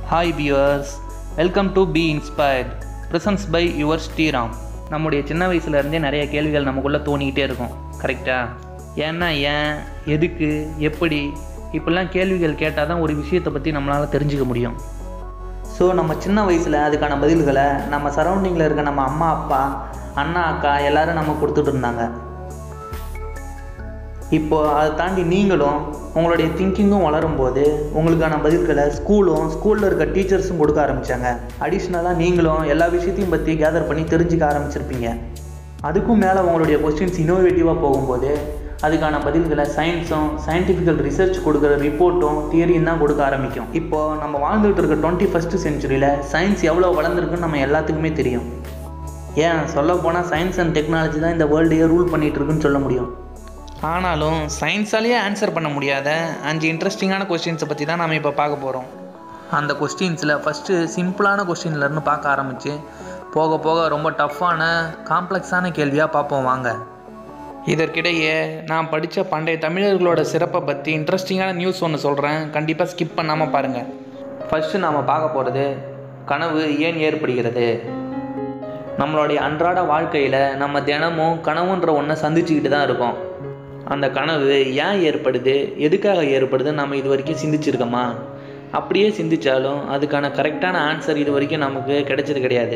hi viewers welcome to be inspired presence by your Sriram நம்முடைய சின்ன வயசுலேருந்தே நிறைய கேள்விகள் நமக்குள்ளே தோணிக்கிட்டே இருக்கும் கரெக்டாக ஏன்னா ஏன் எதுக்கு எப்படி இப்படிலாம் கேள்விகள் கேட்டால் தான் ஒரு விஷயத்தை பற்றி நம்மளால் தெரிஞ்சுக்க முடியும் ஸோ நம்ம சின்ன வயசில் அதுக்கான பதில்களை நம்ம சரௌண்டிங்கில் இருக்க நம்ம அம்மா அப்பா அண்ணா அக்கா எல்லாரும் நம்ம கொடுத்துட்டு இருந்தாங்க இப்போ அதை தாண்டி நீங்களும் உங்களுடைய திங்கிங்கும் வளரும்போது உங்களுக்கான பதில்களை ஸ்கூலும் ஸ்கூலில் இருக்க டீச்சர்ஸும் கொடுக்க ஆரம்பித்தாங்க அடிஷ்னலாக நீங்களும் எல்லா விஷயத்தையும் பற்றி கேதர் பண்ணி தெரிஞ்சுக்க ஆரம்பிச்சிருப்பீங்க அதுக்கும் மேலே உங்களுடைய கொஸ்டின்ஸ் இன்னோவேட்டிவாக போகும்போது அதுக்கான பதில்களை சயின்ஸும் சயின்டிஃபிக்கல் ரிசர்ச் கொடுக்குற ரிப்போர்ட்டும் தியரியும் தான் கொடுக்க ஆரம்பிக்கும் இப்போது நம்ம வாழ்ந்துகிட்டு இருக்க டுவெண்ட்டி ஃபஸ்ட்டு செஞ்சுரியில் சயின்ஸ் எவ்வளோ வளர்ந்துருக்குன்னு நம்ம எல்லாத்துக்குமே தெரியும் ஏன் சொல்ல போனால் சயின்ஸ் அண்ட் டெக்னாலஜி தான் இந்த வேர்ல்டையே ரூல் பண்ணிகிட்டு இருக்குன்னு சொல்ல முடியும் ஆனாலும் சயின்ஸாலேயே ஆன்சர் பண்ண முடியாத அஞ்சு இன்ட்ரெஸ்டிங்கான கொஸ்டின்ஸை பற்றி தான் நாம் இப்போ பார்க்க போகிறோம் அந்த கொஸ்டின்ஸில் ஃபஸ்ட்டு சிம்பிளான கொஸ்டின்லேருந்து பார்க்க ஆரம்பித்து போக போக ரொம்ப டஃப்பான காம்ப்ளெக்ஸான கேள்வியாக பார்ப்போம் வாங்க இதற்கிடையே நான் படித்த பண்டைய தமிழர்களோட சிறப்பை பற்றி இன்ட்ரெஸ்டிங்கான நியூஸ் ஒன்று சொல்கிறேன் கண்டிப்பாக ஸ்கிப் பண்ணாமல் பாருங்கள் ஃபஸ்ட்டு நாம் பார்க்க போகிறது கனவு ஏன் ஏற்படுகிறது நம்மளுடைய அன்றாட வாழ்க்கையில் நம்ம தினமும் கனவுன்ற ஒன்றை சந்திச்சுக்கிட்டு தான் இருக்கோம் அந்த கனவு ஏன் ஏற்படுது எதுக்காக ஏற்படுதுன்னு நம்ம இது வரைக்கும் சிந்திச்சிருக்கோமா அப்படியே சிந்திச்சாலும் அதுக்கான கரெக்டான ஆன்சர் இது வரைக்கும் நமக்கு கிடைச்சது கிடையாது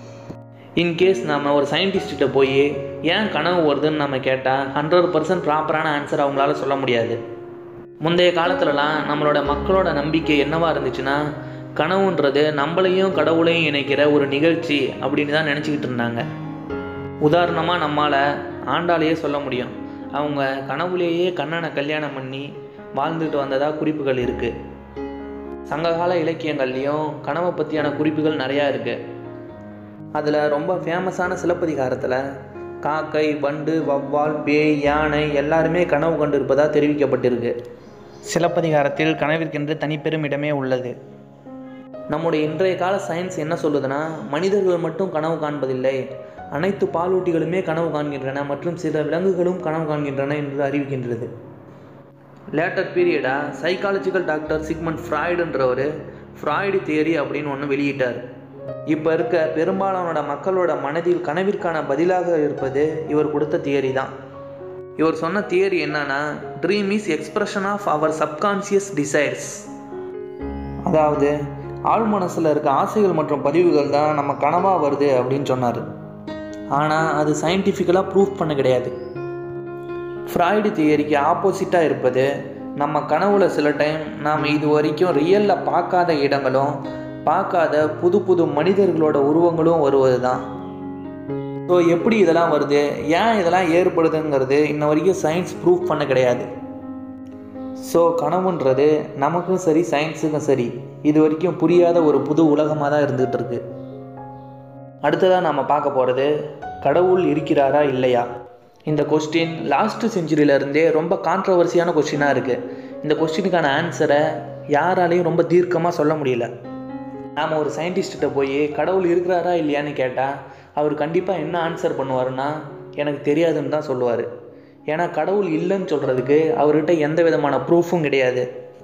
இன்கேஸ் நம்ம ஒரு சயின்டிஸ்ட்ட போய் ஏன் கனவு வருதுன்னு நம்ம கேட்டால் ஹண்ட்ரட் பர்சன்ட் ப்ராப்பரான ஆன்சர் அவங்களால சொல்ல முடியாது முந்தைய காலத்துலலாம் நம்மளோட மக்களோட நம்பிக்கை என்னவா இருந்துச்சுன்னா கனவுன்றது நம்மளையும் கடவுளையும் இணைக்கிற ஒரு நிகழ்ச்சி அப்படின்னு தான் நினச்சிக்கிட்டு இருந்தாங்க உதாரணமாக நம்மால் ஆண்டாலேயே சொல்ல முடியும் அவங்க கனவுலேயே கண்ணனை கல்யாணம் பண்ணி வாழ்ந்துட்டு வந்ததாக குறிப்புகள் இருக்குது சங்ககால இலக்கியங்கள்லேயும் கனவை பற்றியான குறிப்புகள் நிறையா இருக்குது அதில் ரொம்ப ஃபேமஸான சிலப்பதிகாரத்தில் காக்கை வண்டு வவ்வால் பேய் யானை எல்லாருமே கனவு கண்டு இருப்பதாக தெரிவிக்கப்பட்டிருக்கு சிலப்பதிகாரத்தில் கனவிற்கென்று தனிப்பெரும் இடமே உள்ளது நம்முடைய இன்றைய கால சயின்ஸ் என்ன சொல்லுதுன்னா மனிதர்கள் மட்டும் கனவு காண்பதில்லை அனைத்து பாலூட்டிகளுமே கனவு காண்கின்றன மற்றும் சில விலங்குகளும் கனவு காண்கின்றன என்று அறிவிக்கின்றது லேட்டர் பீரியடாக சைக்காலஜிக்கல் டாக்டர் சிக்மண்ட் ஃப்ராய்டுன்றவர் ஃப்ராய்டு தியரி அப்படின்னு ஒன்று வெளியிட்டார் இப்போ இருக்க பெரும்பாலானோட மக்களோட மனதில் கனவிற்கான பதிலாக இருப்பது இவர் கொடுத்த தியரி தான் இவர் சொன்ன தியரி என்னன்னா dream is expression of our subconscious desires அதாவது ஆழ் மனசில் இருக்க ஆசைகள் மற்றும் பதிவுகள் தான் நம்ம கனவாக வருது அப்படின்னு சொன்னார் ஆனால் அது சயின்டிஃபிக்கலாக ப்ரூஃப் பண்ண கிடையாது ஃப்ராய்டு தியரிக்கு ஆப்போசிட்டாக இருப்பது நம்ம கனவுல சில டைம் நாம் இது வரைக்கும் ரியலில் பார்க்காத இடங்களும் பார்க்காத புது புது மனிதர்களோட உருவங்களும் வருவது தான் ஸோ எப்படி இதெல்லாம் வருது ஏன் இதெல்லாம் ஏற்படுதுங்கிறது இன்ன வரைக்கும் சயின்ஸ் ப்ரூஃப் பண்ண கிடையாது ஸோ கனவுன்றது நமக்கும் சரி சயின்ஸுக்கும் சரி இது வரைக்கும் புரியாத ஒரு புது உலகமாக தான் இருந்துகிட்டு இருக்கு அடுத்ததாக நம்ம பார்க்க போகிறது கடவுள் இருக்கிறாரா இல்லையா இந்த கொஸ்டின் லாஸ்ட்டு செஞ்சுரியிலேருந்தே ரொம்ப கான்ட்ரவர்சியான கொஸ்டினாக இருக்குது இந்த கொஸ்டினுக்கான ஆன்சரை யாராலையும் ரொம்ப தீர்க்கமாக சொல்ல முடியல நாம் ஒரு சயின்டிஸ்ட்ட போய் கடவுள் இருக்கிறாரா இல்லையான்னு கேட்டால் அவர் கண்டிப்பாக என்ன ஆன்சர் பண்ணுவாருன்னா எனக்கு தெரியாதுன்னு தான் சொல்லுவார் ஏன்னா கடவுள் இல்லைன்னு சொல்கிறதுக்கு அவர்கிட்ட எந்த விதமான ப்ரூஃபும் கிடையாது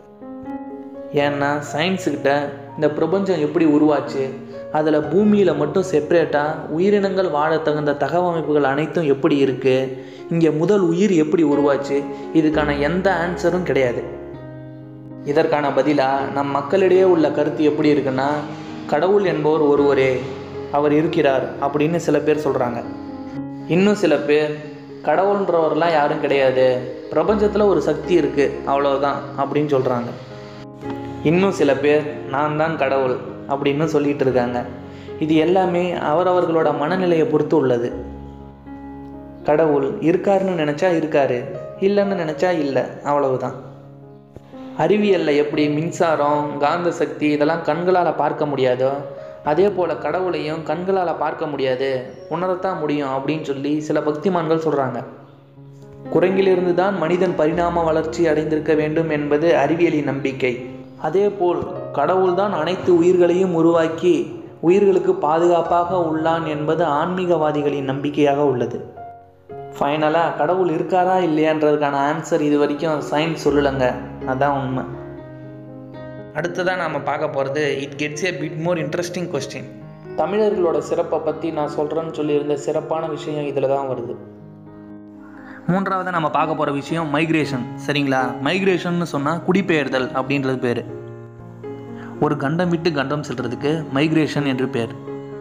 ஏன்னா சயின்ஸுக்கிட்ட இந்த பிரபஞ்சம் எப்படி உருவாச்சு அதில் பூமியில் மட்டும் செப்பரேட்டாக உயிரினங்கள் வாழ தகுந்த தகவமைப்புகள் அனைத்தும் எப்படி இருக்குது இங்கே முதல் உயிர் எப்படி உருவாச்சு இதுக்கான எந்த ஆன்சரும் கிடையாது இதற்கான பதிலாக நம் மக்களிடையே உள்ள கருத்து எப்படி இருக்குன்னா கடவுள் என்பவர் ஒருவரே அவர் இருக்கிறார் அப்படின்னு சில பேர் சொல்கிறாங்க இன்னும் சில பேர் கடவுள்ன்றவரெலாம் யாரும் கிடையாது பிரபஞ்சத்தில் ஒரு சக்தி இருக்குது அவ்வளோதான் அப்படின்னு சொல்கிறாங்க இன்னும் சில பேர் நான் தான் கடவுள் அப்படின்னு சொல்லிட்டு இருக்காங்க இது எல்லாமே அவரவர்களோட மனநிலையை பொறுத்து உள்ளது கடவுள் இருக்காருன்னு நினச்சா இருக்காரு இல்லைன்னு நினச்சா இல்லை அவ்வளவுதான் அறிவியலில் எப்படி மின்சாரம் காந்த சக்தி இதெல்லாம் கண்களால் பார்க்க முடியாதோ அதே போல் கடவுளையும் கண்களால் பார்க்க முடியாது உணரத்தான் முடியும் அப்படின்னு சொல்லி சில பக்திமான்கள் சொல்கிறாங்க குரங்கிலிருந்து தான் மனிதன் பரிணாம வளர்ச்சி அடைந்திருக்க வேண்டும் என்பது அறிவியலின் நம்பிக்கை அதேபோல் கடவுள்தான் அனைத்து உயிர்களையும் உருவாக்கி உயிர்களுக்கு பாதுகாப்பாக உள்ளான் என்பது ஆன்மீகவாதிகளின் நம்பிக்கையாக உள்ளது ஃபைனலாக கடவுள் இருக்காரா இல்லையான்றதுக்கான ஆன்சர் இது வரைக்கும் சயின்ஸ் சொல்லலைங்க அதான் உண்மை அடுத்ததாக நாம் பார்க்க போகிறது it gets a bit more interesting question தமிழர்களோட சிறப்பை பற்றி நான் சொல்கிறேன்னு சொல்லியிருந்த சிறப்பான விஷயம் இதில் தான் வருது மூன்றாவது நம்ம பார்க்க போகிற விஷயம் மைக்ரேஷன் சரிங்களா மைக்ரேஷன்னு சொன்னால் குடிபெயர்தல் அப்படின்றது பேர் ஒரு கண்டம் விட்டு கண்டம் செல்றதுக்கு மைக்ரேஷன் என்று பேர்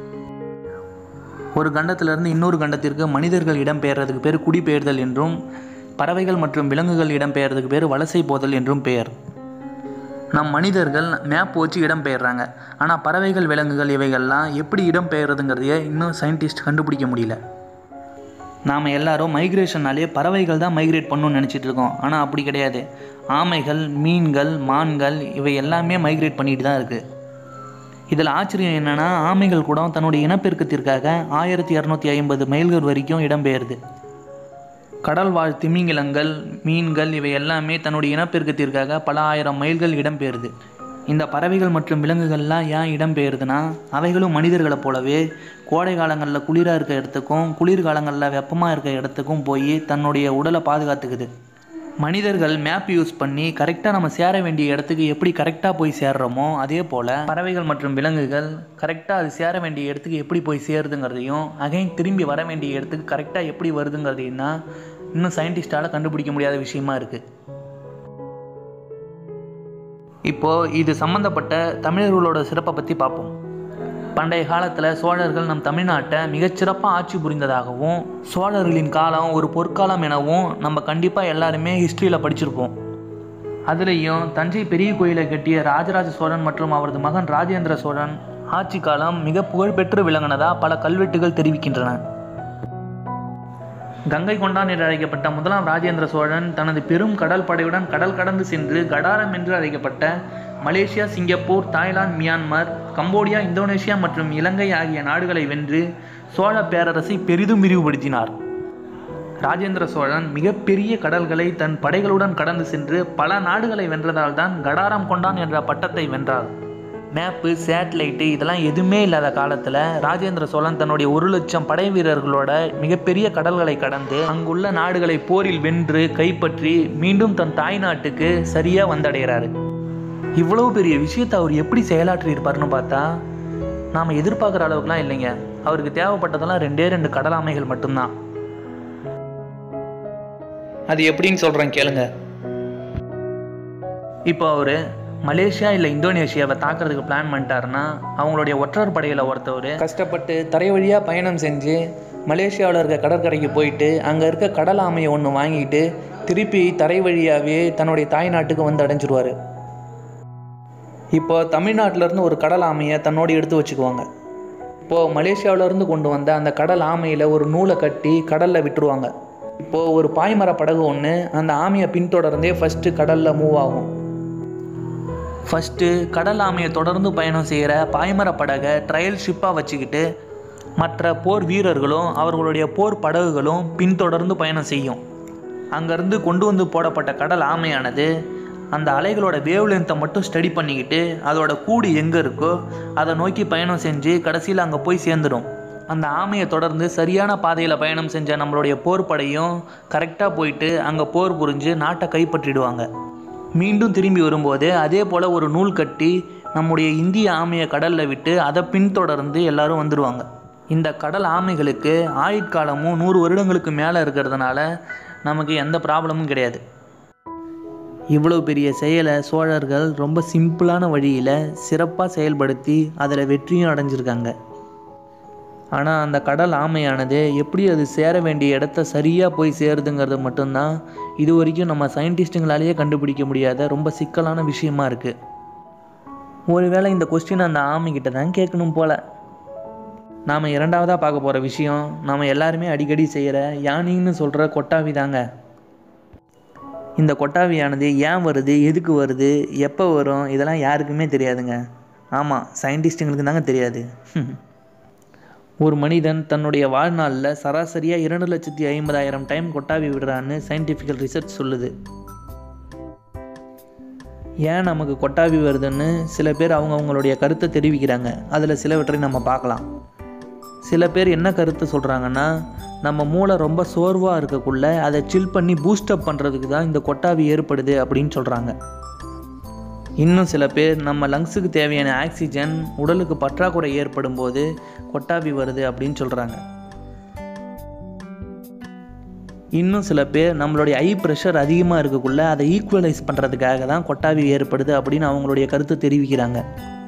ஒரு கண்டத்திலிருந்து இன்னொரு கண்டத்திற்கு மனிதர்கள் இடம்பெயர்றதுக்கு பேர் குடிபெயர்தல் என்றும் பறவைகள் மற்றும் விலங்குகள் இடம்பெயர்றதுக்கு பேர் வலசை போதல் என்றும் பெயர் நம் மனிதர்கள் மேப் வச்சு இடம்பெயர்றாங்க ஆனால் பறவைகள் விலங்குகள் இவைகள்லாம் எப்படி இடம்பெயர்றதுங்கிறதையே இன்னும் சயின்டிஸ்ட் கண்டுபிடிக்க முடியல நாம் எல்லாரும் மைக்ரேஷன்னாலே பறவைகள் தான் மைக்ரேட் பண்ணணும்னு நினச்சிட்டு இருக்கோம் ஆனால் அப்படி கிடையாது ஆமைகள் மீன்கள் மான்கள் இவை எல்லாமே மைக்ரேட் பண்ணிட்டு தான் இருக்குது இதில் ஆச்சரியம் என்னென்னா ஆமைகள் கூட தன்னுடைய இனப்பெருக்கத்திற்காக ஆயிரத்தி இரநூத்தி ஐம்பது மைல்கள் வரைக்கும் இடம்பெயருது கடல் வாழ் திமிங்கிலங்கள் மீன்கள் இவை எல்லாமே தன்னுடைய இனப்பெருக்கத்திற்காக பல ஆயிரம் மைல்கள் இடம்பெயருது இந்த பறவைகள் மற்றும் விலங்குகள்லாம் ஏன் இடம்பெயருதுன்னா அவைகளும் மனிதர்களைப் போலவே கோடை காலங்களில் குளிராக இருக்க இடத்துக்கும் குளிர் காலங்களில் வெப்பமாக இருக்க இடத்துக்கும் போய் தன்னுடைய உடலை பாதுகாத்துக்குது மனிதர்கள் மேப் யூஸ் பண்ணி கரெக்டாக நம்ம சேர வேண்டிய இடத்துக்கு எப்படி கரெக்டாக போய் சேர்றோமோ அதே போல் பறவைகள் மற்றும் விலங்குகள் கரெக்டாக அது சேர வேண்டிய இடத்துக்கு எப்படி போய் சேருதுங்கிறதையும் அகைன் திரும்பி வர வேண்டிய இடத்துக்கு கரெக்டாக எப்படி வருதுங்கிறதையும் தான் இன்னும் சயின்டிஸ்டால் கண்டுபிடிக்க முடியாத விஷயமா இருக்குது இப்போது இது சம்மந்தப்பட்ட தமிழர்களோட சிறப்பை பற்றி பார்ப்போம் பண்டைய காலத்தில் சோழர்கள் நம் தமிழ்நாட்டை மிகச்சிறப்பாக ஆட்சி புரிந்ததாகவும் சோழர்களின் காலம் ஒரு பொற்காலம் எனவும் நம்ம கண்டிப்பாக எல்லாருமே ஹிஸ்ட்ரியில் படிச்சிருப்போம் அதுலேயும் தஞ்சை பெரிய கோயிலை கட்டிய ராஜராஜ சோழன் மற்றும் அவரது மகன் ராஜேந்திர சோழன் ஆட்சி காலம் மிக புகழ்பெற்று விளங்கினதா பல கல்வெட்டுகள் தெரிவிக்கின்றன கங்கை கொண்டான் என்று அழைக்கப்பட்ட முதலாம் ராஜேந்திர சோழன் தனது பெரும் கடல் படையுடன் கடல் கடந்து சென்று கடாரம் என்று அழைக்கப்பட்ட Malaysia Singapore Thailand Myanmar Cambodia Indonesia மற்றும் இலங்கை ஆகிய நாடுகளை வென்று சோழ பேரரசை பெரிதும் விரிவுபடுத்தினார் ராஜேந்திர சோழன் மிகப்பெரிய கடல்களை தன் படைகளுடன் கடந்து சென்று பல நாடுகளை வென்றதால் தான் கடாரம் கொண்டான் என்ற பட்டத்தை வென்றார் மேப்பு சேட்டலைட்டு இதெல்லாம் எதுவுமே இல்லாத காலத்தில் ராஜேந்திர சோழன் தன்னுடைய ஒரு லட்சம் படை வீரர்களோட மிகப்பெரிய கடல்களை கடந்து அங்குள்ள நாடுகளை போரில் வென்று கைப்பற்றி மீண்டும் தன் தாய் நாட்டுக்கு சரியாக வந்தடைகிறாரு இவ்வளவு பெரிய விஷயத்தை அவர் எப்படி செயலாற்றி இருப்பார்னு பார்த்தா நாம் எதிர்பார்க்குற அளவுக்குலாம் இல்லைங்க அவருக்கு தேவைப்பட்டதெல்லாம் ரெண்டே ரெண்டு கடலாமைகள் மட்டும்தான் அது எப்படின்னு சொல்கிறேன் கேளுங்க இப்போ அவர் மலேசியா இல்லை இந்தோனேஷியாவை தாக்குறதுக்கு பிளான் பண்ணிட்டாருன்னா அவங்களுடைய ஒற்றர் படையில் ஒருத்தவர் கஷ்டப்பட்டு தரை வழியாக பயணம் செஞ்சு மலேசியாவில் இருக்க கடற்கரைக்கு போயிட்டு அங்கே இருக்க கடல் ஆமையை ஒன்று வாங்கிட்டு திருப்பி தரை வழியாகவே தன்னுடைய தாய் நாட்டுக்கு வந்து அடைஞ்சிருவார் இப்போ தமிழ்நாட்டிலேருந்து ஒரு கடல் ஆமையை தன்னோடு எடுத்து வச்சுக்குவாங்க இப்போது மலேசியாவிலேருந்து கொண்டு வந்த அந்த கடல் ஆமையில் ஒரு நூலை கட்டி கடலில் விட்டுருவாங்க இப்போது ஒரு பாய்மர படகு ஒன்று அந்த ஆமையை பின்தொடர்ந்தே ஃபஸ்ட்டு கடலில் மூவ் ஆகும் ஃபஸ்ட்டு கடல் ஆமையை தொடர்ந்து பயணம் செய்கிற பாய்மர படகை ட்ரையல் ஷிப்பாக வச்சுக்கிட்டு மற்ற போர் வீரர்களும் அவர்களுடைய போர் படகுகளும் பின்தொடர்ந்து பயணம் செய்யும் அங்கேருந்து கொண்டு வந்து போடப்பட்ட கடல் ஆமையானது அந்த அலைகளோட வேவ் லென்த்தை மட்டும் ஸ்டடி பண்ணிக்கிட்டு அதோட கூடு எங்கே இருக்கோ அதை நோக்கி பயணம் செஞ்சு கடைசியில் அங்கே போய் சேர்ந்துடும் அந்த ஆமையை தொடர்ந்து சரியான பாதையில் பயணம் செஞ்ச நம்மளுடைய போர் படையும் கரெக்டாக போயிட்டு அங்கே போர் புரிஞ்சு நாட்டை கைப்பற்றிடுவாங்க மீண்டும் திரும்பி வரும்போது அதே போல் ஒரு நூல் கட்டி நம்முடைய இந்திய ஆமையை கடலில் விட்டு அதை பின்தொடர்ந்து எல்லாரும் வந்துடுவாங்க இந்த கடல் ஆமைகளுக்கு ஆயுட்காலமும் நூறு வருடங்களுக்கு மேலே இருக்கிறதுனால நமக்கு எந்த ப்ராப்ளமும் கிடையாது இவ்வளோ பெரிய செயலை சோழர்கள் ரொம்ப சிம்பிளான வழியில் சிறப்பாக செயல்படுத்தி அதில் வெற்றியும் அடைஞ்சிருக்காங்க ஆனால் அந்த கடல் ஆமையானது எப்படி அது சேர வேண்டிய இடத்த சரியாக போய் சேருதுங்கிறது மட்டும்தான் இது வரைக்கும் நம்ம சயின்டிஸ்ட்டுங்களாலேயே கண்டுபிடிக்க முடியாத ரொம்ப சிக்கலான விஷயமா இருக்குது ஒருவேளை இந்த கொஸ்டின் அந்த ஆமைக்கிட்ட தான் கேட்கணும் போல் நாம் இரண்டாவதாக பார்க்க போகிற விஷயம் நாம் எல்லாருமே அடிக்கடி செய்கிற யானின்னு சொல்கிற கொட்டாவி தாங்க இந்த கொட்டாவியானது ஏன் வருது எதுக்கு வருது எப்போ வரும் இதெல்லாம் யாருக்குமே தெரியாதுங்க ஆமாம் சயின்டிஸ்ட்டுங்களுக்கு தாங்க தெரியாது ஒரு மனிதன் தன்னுடைய வாழ்நாளில் சராசரியாக இரண்டு லட்சத்தி ஐம்பதாயிரம் டைம் கொட்டாவி விடுறான்னு சயின்டிஃபிக்கல் ரிசர்ச் சொல்லுது ஏன் நமக்கு கொட்டாவி வருதுன்னு சில பேர் அவங்க அவங்களுடைய கருத்தை தெரிவிக்கிறாங்க அதில் சிலவற்றை நம்ம பார்க்கலாம் சில பேர் என்ன கருத்து சொல்கிறாங்கன்னா நம்ம மூளை ரொம்ப சோர்வாக இருக்கக்குள்ள அதை சில் பண்ணி பூஸ்டப் பண்ணுறதுக்கு தான் இந்த கொட்டாவி ஏற்படுது அப்படின்னு சொல்கிறாங்க இன்னும் சில பேர் நம்ம லங்ஸுக்கு தேவையான ஆக்சிஜன் உடலுக்கு பற்றாக்குறை ஏற்படும் போது கொட்டாவி வருது அப்படின்னு சொல்கிறாங்க இன்னும் சில பேர் நம்மளுடைய ஐ ப்ரெஷர் அதிகமாக இருக்கக்குள்ள அதை ஈக்குவலைஸ் பண்ணுறதுக்காக தான் கொட்டாவி ஏற்படுது அப்படின்னு அவங்களுடைய கருத்து தெரிவிக்கிறாங்க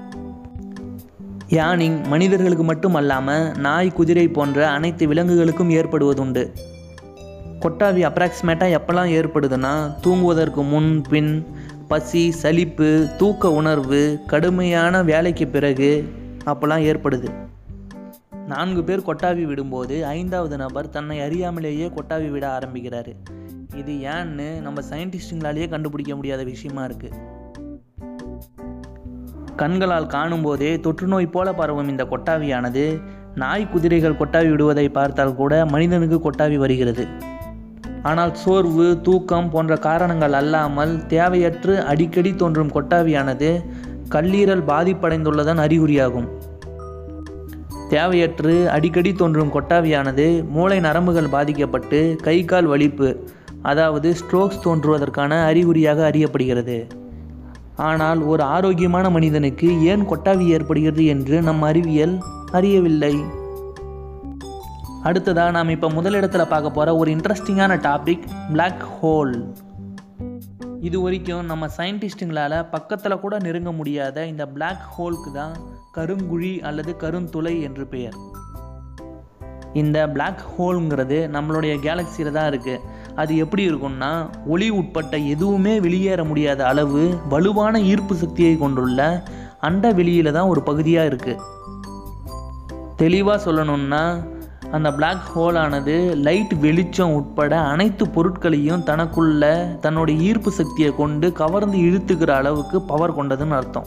யானிங் மனிதர்களுக்கு மட்டும் அல்லாமல் நாய் குதிரை போன்ற அனைத்து விலங்குகளுக்கும் ஏற்படுவதுண்டு கொட்டாவி அப்ராக்சிமேட்டாக எப்போல்லாம் ஏற்படுதுன்னா தூங்குவதற்கு முன் பின் பசி சலிப்பு தூக்க உணர்வு கடுமையான வேலைக்கு பிறகு அப்போல்லாம் ஏற்படுது நான்கு பேர் கொட்டாவி விடும்போது ஐந்தாவது நபர் தன்னை அறியாமலேயே கொட்டாவி விட ஆரம்பிக்கிறாரு இது ஏன்னு நம்ம சயின்டிஸ்டுங்களாலேயே கண்டுபிடிக்க முடியாத விஷயமா இருக்குது கண்களால் காணும்போதே தொற்றுநோய் போல பரவும் இந்த கொட்டாவியானது நாய் குதிரைகள் கொட்டாவி விடுவதை பார்த்தால் கூட மனிதனுக்கு கொட்டாவி வருகிறது ஆனால் சோர்வு தூக்கம் போன்ற காரணங்கள் அல்லாமல் தேவையற்று அடிக்கடி தோன்றும் கொட்டாவியானது கல்லீரல் பாதிப்படைந்துள்ளதன் அறிகுறியாகும் தேவையற்று அடிக்கடி தோன்றும் கொட்டாவியானது மூளை நரம்புகள் பாதிக்கப்பட்டு கை கால் வலிப்பு அதாவது ஸ்ட்ரோக்ஸ் தோன்றுவதற்கான அறிகுறியாக அறியப்படுகிறது ஆனால் ஒரு ஆரோக்கியமான மனிதனுக்கு ஏன் கொட்டாவி ஏற்படுகிறது என்று நம் அறிவியல் அறியவில்லை அடுத்ததா நாம் இப்போ முதலிடத்தில் பார்க்க போகிற ஒரு இன்ட்ரெஸ்டிங்கான டாபிக் பிளாக் ஹோல் இது வரைக்கும் நம்ம சயின்டிஸ்ட்டுங்களால் பக்கத்தில் கூட நெருங்க முடியாத இந்த பிளாக் ஹோலுக்கு தான் கருங்குழி அல்லது கருந்துளை என்று பெயர் இந்த பிளாக் ஹோல்ங்கிறது நம்மளுடைய கேலக்சியில் தான் இருக்குது அது எப்படி இருக்கும்னா ஒளி உட்பட்ட எதுவுமே வெளியேற முடியாத அளவு வலுவான ஈர்ப்பு சக்தியை கொண்டுள்ள அண்ட வெளியில் தான் ஒரு பகுதியாக இருக்குது தெளிவாக சொல்லணும்னா அந்த பிளாக் ஹோலானது லைட் வெளிச்சம் உட்பட அனைத்து பொருட்களையும் தனக்குள்ள தன்னுடைய ஈர்ப்பு சக்தியை கொண்டு கவர்ந்து இழுத்துக்கிற அளவுக்கு பவர் கொண்டதுன்னு அர்த்தம்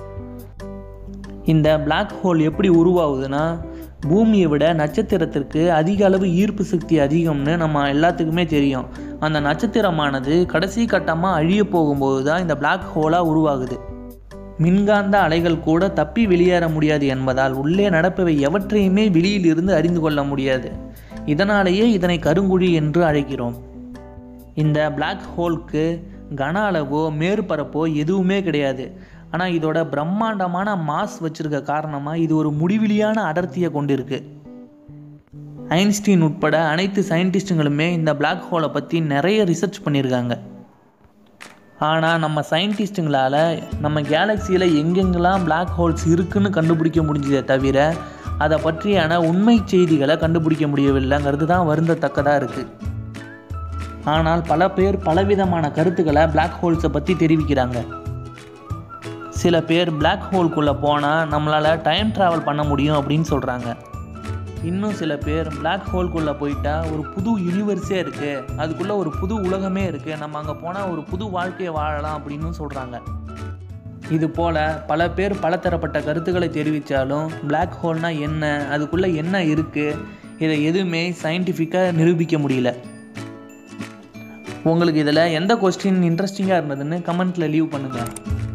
இந்த பிளாக் ஹோல் எப்படி உருவாகுதுன்னா பூமியை விட நட்சத்திரத்திற்கு அதிக அளவு ஈர்ப்பு சக்தி அதிகம்னு நம்ம எல்லாத்துக்குமே தெரியும் அந்த நட்சத்திரமானது கடைசி கட்டமாக அழிய போகும்போது தான் இந்த பிளாக் ஹோலாக உருவாகுது மின்காந்த அலைகள் கூட தப்பி வெளியேற முடியாது என்பதால் உள்ளே நடப்பவை எவற்றையுமே வெளியில் இருந்து அறிந்து கொள்ள முடியாது இதனாலேயே இதனை கருங்குழி என்று அழைக்கிறோம் இந்த பிளாக் ஹோலுக்கு கன அளவோ மேற்பரப்போ எதுவுமே கிடையாது ஆனால் இதோட பிரம்மாண்டமான மாஸ் வச்சிருக்க காரணமாக இது ஒரு முடிவிலியான அடர்த்தியை கொண்டிருக்கு ஐன்ஸ்டீன் உட்பட அனைத்து சயின்டிஸ்ட்டுங்களுமே இந்த பிளாக் ஹோலை பற்றி நிறைய ரிசர்ச் பண்ணியிருக்காங்க ஆனால் நம்ம சயின்டிஸ்ட்டுங்களால் நம்ம கேலக்சியில் எங்கெங்கெல்லாம் பிளாக் ஹோல்ஸ் இருக்குன்னு கண்டுபிடிக்க முடிஞ்சதே தவிர அதை பற்றியான உண்மை செய்திகளை கண்டுபிடிக்க முடியவில்லைங்கிறது தான் வருந்தத்தக்கதாக இருக்குது ஆனால் பல பேர் பலவிதமான கருத்துக்களை பிளாக் ஹோல்ஸை பற்றி தெரிவிக்கிறாங்க சில பேர் பிளாக் ஹோல்குள்ளே போனால் நம்மளால் டைம் ட்ராவல் பண்ண முடியும் அப்படின்னு சொல்கிறாங்க இன்னும் சில பேர் பிளாக் ஹோல்குள்ளே போயிட்டா ஒரு புது யூனிவர்ஸே இருக்குது அதுக்குள்ளே ஒரு புது உலகமே இருக்குது நம்ம அங்கே போனால் ஒரு புது வாழ்க்கையை வாழலாம் அப்படின்னு சொல்கிறாங்க இது போல் பல பேர் பலதரப்பட்ட கருத்துக்களை தெரிவித்தாலும் பிளாக் ஹோல்னால் என்ன அதுக்குள்ளே என்ன இருக்குது இதை எதுவுமே சயின்டிஃபிக்காக நிரூபிக்க முடியல உங்களுக்கு இதில் எந்த கொஸ்டின் இன்ட்ரெஸ்டிங்காக இருந்ததுன்னு கமெண்ட்டில் லீவ் பண்ணுங்கள்